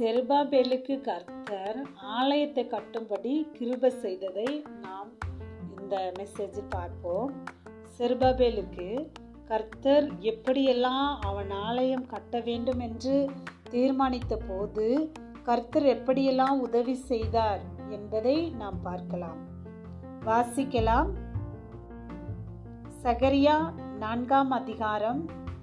செருபாபேலுக்கு கர்த்தர் ஆலயத்தை கட்டும்படி கிருப செய்ததை நாம் இந்த மெசேஜில் பார்ப்போம் செருபாபேலுக்கு கர்த்தர் எப்படியெல்லாம் அவன் ஆலயம் கட்ட வேண்டும் என்று தீர்மானித்த போது கர்த்தர் எப்படியெல்லாம் உதவி செய்தார் என்பதை நாம் பார்க்கலாம் வாசிக்கலாம் சகரியா நான்காம் அதிகாரம்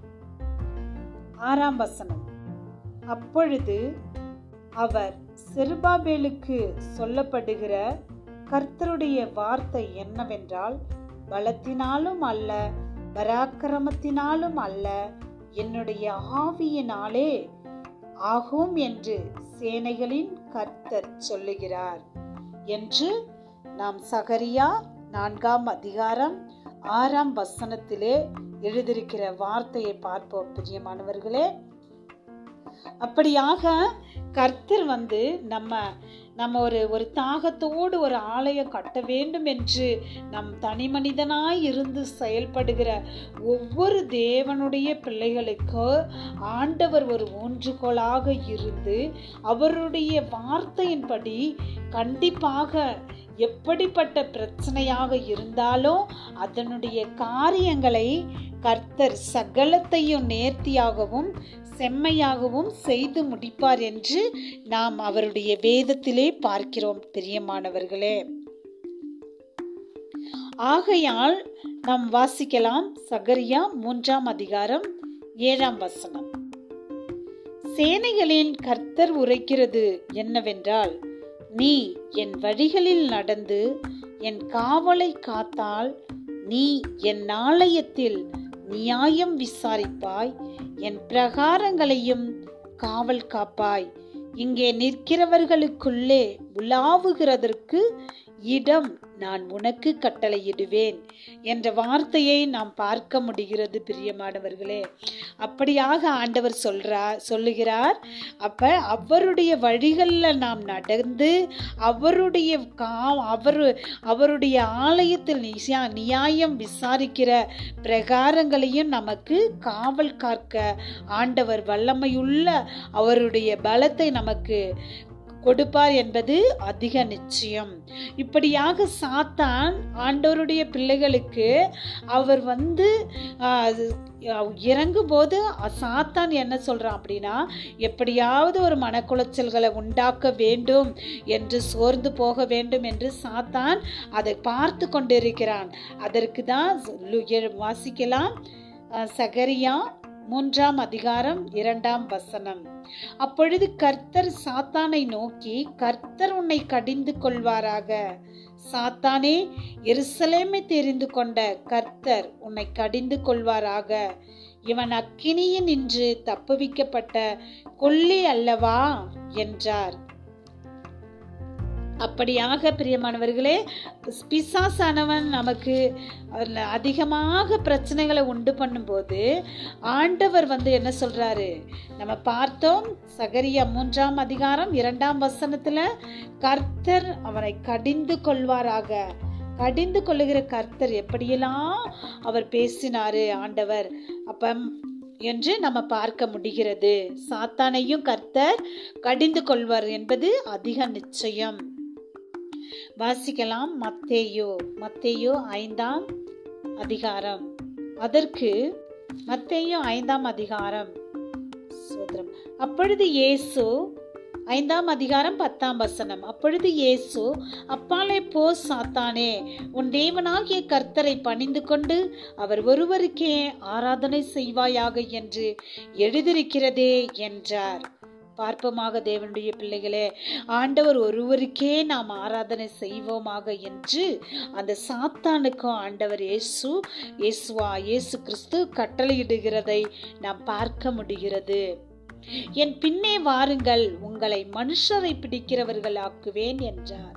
ஆறாம் வசனம் அப்பொழுது அவர் செருபாபேலுக்கு சொல்லப்படுகிற கர்த்தருடைய வார்த்தை என்னவென்றால் பலத்தினாலும் அல்ல பராக்கிரமத்தினாலும் அல்ல என்னுடைய ஆவியினாலே ஆகும் என்று சேனைகளின் கர்த்தர் சொல்லுகிறார் என்று நாம் சகரியா நான்காம் அதிகாரம் ஆறாம் வசனத்திலே எழுதியிருக்கிற வார்த்தையை பார்ப்போம் பிரியமானவர்களே அப்படியாக கர்த்தர் வந்து நம்ம நம்ம ஒரு ஒரு தாகத்தோடு ஒரு ஆலயம் கட்ட வேண்டும் என்று நம் தனி மனிதனாய் இருந்து செயல்படுகிற ஒவ்வொரு தேவனுடைய பிள்ளைகளுக்கு ஆண்டவர் ஒரு ஊன்றுகோலாக இருந்து அவருடைய வார்த்தையின்படி கண்டிப்பாக எப்படிப்பட்ட பிரச்சனையாக இருந்தாலும் அதனுடைய காரியங்களை கர்த்தர் சகலத்தையும் நேர்த்தியாகவும் செம்மையாகவும் செய்து முடிப்பார் என்று நாம் அவருடைய வேதத்திலே பார்க்கிறோம் பிரியமானவர்களே ஆகையால் நாம் வாசிக்கலாம் சகரியா மூன்றாம் அதிகாரம் ஏழாம் வசனம் சேனைகளின் கர்த்தர் உரைக்கிறது என்னவென்றால் நீ என் வழிகளில் நடந்து என் காவலை காத்தால் நீ என் ஆலயத்தில் நியாயம் விசாரிப்பாய் என் பிரகாரங்களையும் காவல் காப்பாய் இங்கே நிற்கிறவர்களுக்குள்ளே உலாவுகிறதற்கு இடம் நான் உனக்கு கட்டளையிடுவேன் என்ற வார்த்தையை நாம் பார்க்க முடிகிறது பிரியமானவர்களே அப்படியாக ஆண்டவர் சொல்றார் சொல்லுகிறார் அப்ப அவருடைய வழிகளில் நாம் நடந்து அவருடைய கா அவர் அவருடைய ஆலயத்தில் நிசா நியாயம் விசாரிக்கிற பிரகாரங்களையும் நமக்கு காவல் காக்க ஆண்டவர் வல்லமையுள்ள அவருடைய பலத்தை நமக்கு கொடுப்பார் என்பது அதிக நிச்சயம் இப்படியாக சாத்தான் ஆண்டவருடைய பிள்ளைகளுக்கு அவர் வந்து இறங்கும் போது சாத்தான் என்ன சொல்றான் அப்படின்னா எப்படியாவது ஒரு மனக்குளைச்சல்களை உண்டாக்க வேண்டும் என்று சோர்ந்து போக வேண்டும் என்று சாத்தான் அதை பார்த்து கொண்டிருக்கிறான் அதற்கு தான் வாசிக்கலாம் சகரியா மூன்றாம் அதிகாரம் இரண்டாம் வசனம் அப்பொழுது கர்த்தர் சாத்தானை நோக்கி கர்த்தர் உன்னை கடிந்து கொள்வாராக சாத்தானே எருசலேமை தெரிந்து கொண்ட கர்த்தர் உன்னை கடிந்து கொள்வாராக இவன் அக்கினியில் நின்று தப்புவிக்கப்பட்ட கொல்லி அல்லவா என்றார் அப்படியாக பிரியமானவர்களே பிசாசானவன் நமக்கு அதிகமாக பிரச்சனைகளை உண்டு பண்ணும்போது ஆண்டவர் வந்து என்ன சொல்றாரு நம்ம பார்த்தோம் சகரியா மூன்றாம் அதிகாரம் இரண்டாம் வசனத்துல கர்த்தர் அவனை கடிந்து கொள்வாராக கடிந்து கொள்ளுகிற கர்த்தர் எப்படியெல்லாம் அவர் பேசினாரு ஆண்டவர் அப்ப என்று நம்ம பார்க்க முடிகிறது சாத்தானையும் கர்த்தர் கடிந்து கொள்வார் என்பது அதிக நிச்சயம் வாசிக்கலாம் மத்தேயோ மத்தேயோ ஐந்தாம் அதிகாரம் அதற்கு மத்தேயோ ஐந்தாம் அதிகாரம் சோதரம் அப்பொழுது இயேசு ஐந்தாம் அதிகாரம் பத்தாம் வசனம் அப்பொழுது இயேசு அப்பாலே போ சாத்தானே உன் தேவனாகிய கர்த்தரை பணிந்து கொண்டு அவர் ஒருவருக்கே ஆராதனை செய்வாயாக என்று எழுதியிருக்கிறதே என்றார் பார்ப்போமாக தேவனுடைய பிள்ளைகளே ஆண்டவர் ஒருவருக்கே நாம் ஆராதனை செய்வோமாக என்று அந்த சாத்தானுக்கும் ஆண்டவர் இயேசு இயேசுவா இயேசு கிறிஸ்து கட்டளையிடுகிறதை நாம் பார்க்க முடிகிறது என் பின்னே வாருங்கள் உங்களை மனுஷரை பிடிக்கிறவர்கள் ஆக்குவேன் என்றார்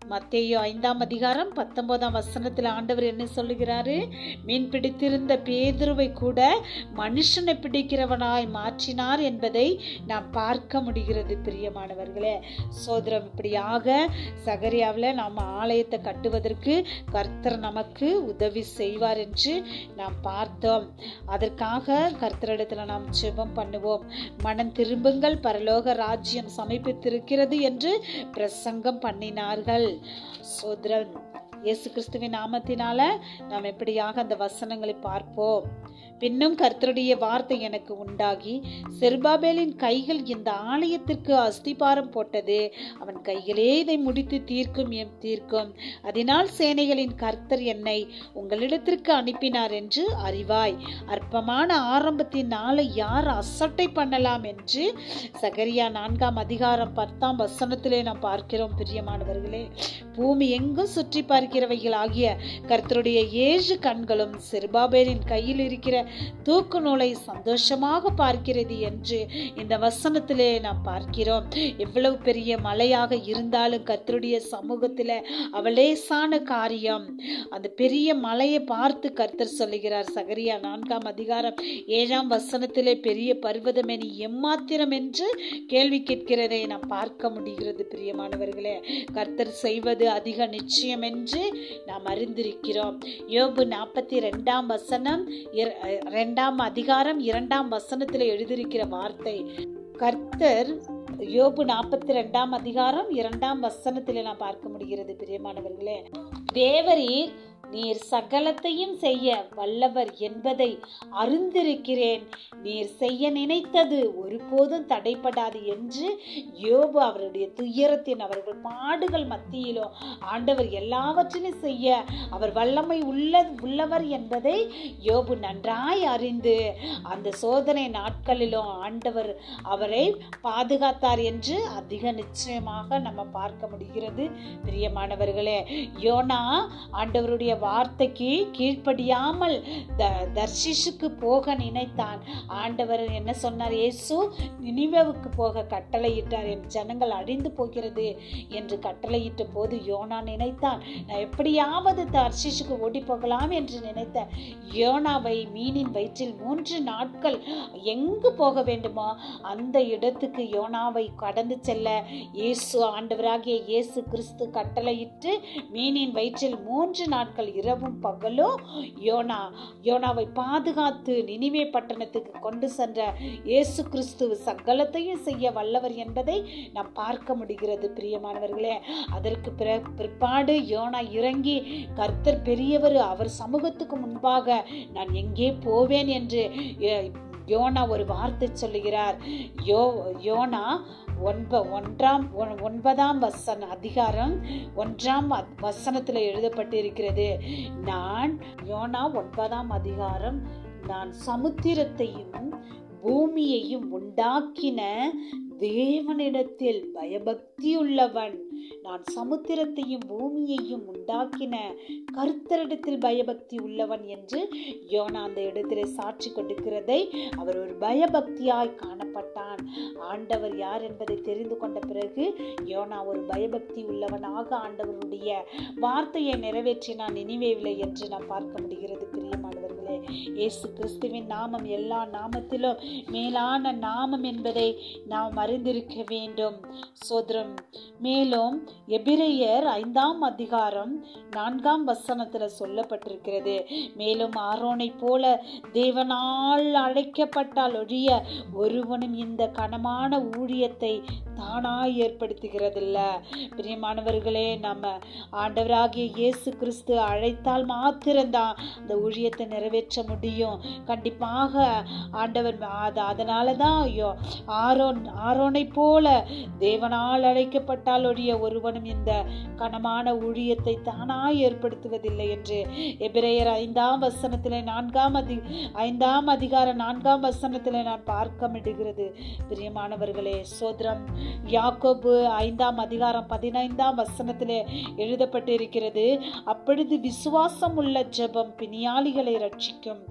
மத்தேயு ஐந்தாம் அதிகாரம் பத்தொன்பதாம் வசனத்தில் ஆண்டவர் என்ன சொல்லுகிறாரு மீன் பிடித்திருந்த பேதுருவை கூட மனுஷனை பிடிக்கிறவனாய் மாற்றினார் என்பதை நாம் பார்க்க முடிகிறது பிரியமானவர்களே சோதரம் இப்படியாக சகரியாவில் நாம் ஆலயத்தை கட்டுவதற்கு கர்த்தர் நமக்கு உதவி செய்வார் என்று நாம் பார்த்தோம் அதற்காக கர்த்தரிடத்தில் நாம் ஜெபம் பண்ணுவோம் மனம் திரும்புங்கள் பரலோக ராஜ்யம் சமீபித்திருக்கிறது என்று பிரசங்கம் பண்ணினார்கள் சோதரன் இயேசு கிறிஸ்துவின் நாமத்தினால நாம் எப்படியாக அந்த வசனங்களை பார்ப்போம் பின்னும் கர்த்தருடைய வார்த்தை எனக்கு உண்டாகி செருபாபேலின் கைகள் இந்த ஆலயத்திற்கு அஸ்திபாரம் போட்டது அவன் கைகளே இதை முடித்து தீர்க்கும் எம் தீர்க்கும் அதனால் சேனைகளின் கர்த்தர் என்னை உங்களிடத்திற்கு அனுப்பினார் என்று அறிவாய் அற்பமான ஆரம்பத்தின் நாளை யார் அசட்டை பண்ணலாம் என்று சகரியா நான்காம் அதிகாரம் பத்தாம் வசனத்திலே நாம் பார்க்கிறோம் பிரியமானவர்களே பூமி எங்கும் சுற்றி பார்க்கிறவைகள் ஆகிய கர்த்தருடைய ஏழு கண்களும் செருபாபேலின் கையில் இருக்கிற தூக்கு நூலை சந்தோஷமாக பார்க்கிறது என்று இந்த வசனத்திலே நாம் பார்க்கிறோம் எவ்வளவு பெரிய மலையாக இருந்தாலும் கர்த்தருடைய சமூகத்தில் அவளேசான காரியம் அந்த பெரிய மலையை பார்த்து கர்த்தர் சொல்லுகிறார் சகரியா நான்காம் அதிகாரம் ஏழாம் வசனத்திலே பெரிய பர்வதம் என எம்மாத்திரம் என்று கேள்வி கேட்கிறதை நாம் பார்க்க முடிகிறது பிரியமானவர்களே கர்த்தர் செய்வது அதிக நிச்சயம் என்று நாம் அறிந்திருக்கிறோம் யோபு நாற்பத்தி ரெண்டாம் வசனம் ரெண்டாம் அதிகாரம் இரண்டாம் வசனத்தில் எழுதியிருக்கிற வார்த்தை கர்த்தர் யோபு நாற்பத்தி ரெண்டாம் அதிகாரம் இரண்டாம் வசனத்தில் நான் பார்க்க முடிகிறது பிரியமானவர்களே தேவரீர் நீர் சகலத்தையும் செய்ய வல்லவர் என்பதை அறிந்திருக்கிறேன் நீர் செய்ய நினைத்தது ஒருபோதும் தடைப்படாது என்று யோபு அவருடைய துயரத்தின் அவர்கள் பாடுகள் மத்தியிலும் ஆண்டவர் எல்லாவற்றிலும் செய்ய அவர் வல்லமை உள்ள உள்ளவர் என்பதை யோபு நன்றாய் அறிந்து அந்த சோதனை நாட்களிலும் ஆண்டவர் அவரை பாதுகாத்தார் என்று அதிக நிச்சயமாக நம்ம பார்க்க முடிகிறது பிரியமானவர்களே யோனா ஆண்டவருடைய வார்த்தைக்கு கீழ்ப்படியாமல் தர்ஷிஷுக்கு போக நினைத்தான் ஆண்டவர் என்ன சொன்னார் இயேசு நினைவுக்கு போக கட்டளையிட்டார் என் ஜனங்கள் அழிந்து போகிறது என்று கட்டளையிட்ட போது யோனா நினைத்தான் நான் எப்படியாவது தர்ஷிஷுக்கு ஓடி போகலாம் என்று நினைத்த யோனாவை மீனின் வயிற்றில் மூன்று நாட்கள் எங்கு போக வேண்டுமோ அந்த இடத்துக்கு யோனாவை கடந்து செல்ல இயேசு ஆண்டவராகிய இயேசு கிறிஸ்து கட்டளையிட்டு மீனின் வயிற்றில் மூன்று நாட்கள் இரவும் பகலும் யோனா யோனாவை பாதுகாத்து நினிவே பட்டணத்துக்கு கொண்டு சென்ற இயேசு கிறிஸ்து சகலத்தையும் செய்ய வல்லவர் என்பதை நாம் பார்க்க முடிகிறது பிரியமானவர்களே அதற்கு பிற பிற்பாடு யோனா இறங்கி கர்த்தர் பெரியவர் அவர் சமூகத்துக்கு முன்பாக நான் எங்கே போவேன் என்று யோனா ஒரு வார்த்தை சொல்லுகிறார் யோ யோனா ஒன்ப ஒன்றாம் ஒன்பதாம் வசன அதிகாரம் ஒன்றாம் வசனத்தில் எழுதப்பட்டிருக்கிறது நான் யோனா ஒன்பதாம் அதிகாரம் நான் சமுத்திரத்தையும் பூமியையும் உண்டாக்கின தேவனிடத்தில் பயபக்தியுள்ளவன் நான் சமுத்திரத்தையும் பூமியையும் உண்டாக்கின கர்த்தரிடத்தில் பயபக்தி உள்ளவன் என்று யோனா அந்த இடத்திலே சாட்சி கொடுக்கிறதை அவர் ஒரு பயபக்தியாய் காணப்பட்டான் ஆண்டவர் யார் என்பதை தெரிந்து கொண்ட பிறகு யோனா ஒரு பயபக்தி உள்ளவனாக ஆண்டவருடைய வார்த்தையை நிறைவேற்றினான் நினைவேவில்லை என்று நாம் பார்க்க முடிகிறது பிரியமானவர்களே இயேசு கிறிஸ்துவின் நாமம் எல்லா நாமத்திலும் மேலான நாமம் என்பதை நாம் அறிந்திருக்க வேண்டும் சோதரம் மேலும் எபிரேயர் ஐந்தாம் அதிகாரம் நான்காம் வசனத்தில் சொல்லப்பட்டிருக்கிறது மேலும் ஆரோனை போல தேவனால் அழைக்கப்பட்டால் ஒழிய ஒருவனும் இந்த கனமான ஊழியத்தை தானாய் ஏற்படுத்துகிறதில்ல பிரியமானவர்களே நம்ம ஆண்டவராகிய இயேசு கிறிஸ்து அழைத்தால் மாத்திரம்தான் அந்த ஊழியத்தை நிறைவேற்ற முடியும் கண்டிப்பாக ஆண்டவர் அது அதனால தான் ஐயோ ஆரோன் ஆரோனை போல தேவனால் அழைக்கப்பட்டால் ஒழிய ஒருவனும் இந்த கனமான ஊழியத்தை தானாய் ஏற்படுத்துவதில்லை என்று எபிரேயர் ஐந்தாம் வசனத்தில் நான்காம் அதி ஐந்தாம் அதிகார நான்காம் வசனத்தில் நான் பார்க்க முடிகிறது பிரியமானவர்களே சோதரம் யாக்கோபு ஐந்தாம் அதிகாரம் பதினைந்தாம் வசனத்திலே எழுதப்பட்டிருக்கிறது அப்பொழுது விசுவாசம் உள்ள ஜெபம் பிணியாளிகளை ரட்சிக்கும்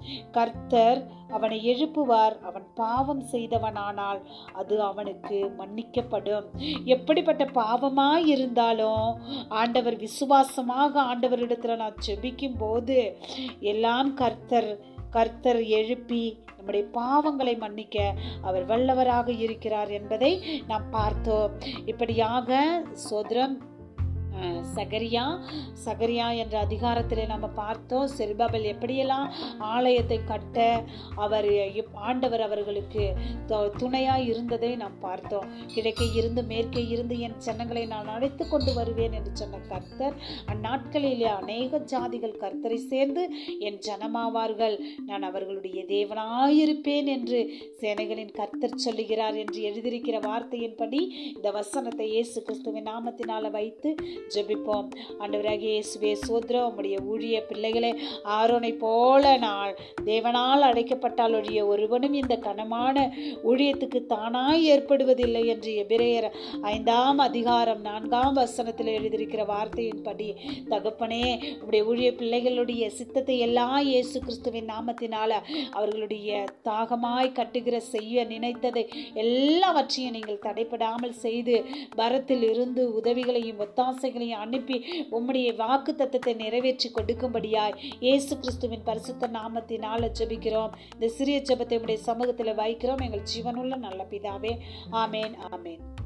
கர்த்தர் அவனை எழுப்புவார் அவன் பாவம் செய்தவனானால் அது அவனுக்கு மன்னிக்கப்படும் எப்படிப்பட்ட பாவமாய் இருந்தாலும் ஆண்டவர் விசுவாசமாக ஆண்டவரிடத்துல நான் செபிக்கும் போது எல்லாம் கர்த்தர் கர்த்தர் எழுப்பி நம்முடைய பாவங்களை மன்னிக்க அவர் வல்லவராக இருக்கிறார் என்பதை நாம் பார்த்தோம் இப்படியாக சோதரம் அஹ், சகரியா சகரியா என்ற அதிகாரத்திலே நம்ம பார்த்தோம் செருபாபல் எப்படியெல்லாம் ஆலயத்தை கட்ட அவர் எப்- ஆண்டவர் அவர்களுக்கு து- துணையாய் இருந்ததை நாம் பார்த்தோம் கிழக்கே இருந்து மேற்கே இருந்து என் ஜனங்களை நான் அழைத்து கொண்டு வருவேன் என்று சொன்ன கர்த்தர் அந்நாட்களிலே அநேக ஜாதிகள் கர்த்தரை சேர்ந்து என் ஜனமாவார்கள் நான் அவர்களுடைய தேவனாயிருப்பேன் என்று சேனைகளின் கர்த்தர் சொல்லுகிறார் என்று எழுதியிருக்கிற வார்த்தையின்படி இந்த வசனத்தை இயேசு கிறிஸ்துவின் நாமத்தினால வைத்து ஜெபிப்போம் ஆண்டவராகிய இயேசுவே சோத்ரா உம்முடைய ஊழிய பிள்ளைகளே ஆரோனை போல நான் தேவனால் அழைக்கப்பட்டால் ஒழிய ஒருவனும் இந்த கனமான ஊழியத்துக்கு தானாய் ஏற்படுவதில்லை என்று எபிரேயர் ஐந்தாம் அதிகாரம் நான்காம் வசனத்தில் எழுதியிருக்கிற வார்த்தையின்படி தகப்பனே உம்முடைய ஊழிய பிள்ளைகளுடைய சித்தத்தை எல்லாம் இயேசு கிறிஸ்துவின் நாமத்தினால அவர்களுடைய தாகமாய் கட்டுகிற செய்ய நினைத்ததை எல்லாவற்றையும் நீங்கள் தடைப்படாமல் செய்து பரத்தில் இருந்து உதவிகளையும் ஒத்தாசைகளையும் அனுப்பி உம்முடைய வாக்கு தத்தத்தை நிறைவேற்றி கொடுக்கும்படியாய் இயேசு கிறிஸ்துவின் பரிசுத்த நாமத்தினால ஜெபிக்கிறோம் இந்த சிறிய ஜெபத்தை உம்முடைய சமூகத்தில் வைக்கிறோம் எங்கள் ஜீவனுள்ள நல்ல பிதாவே ஆமேன் ஆமேன்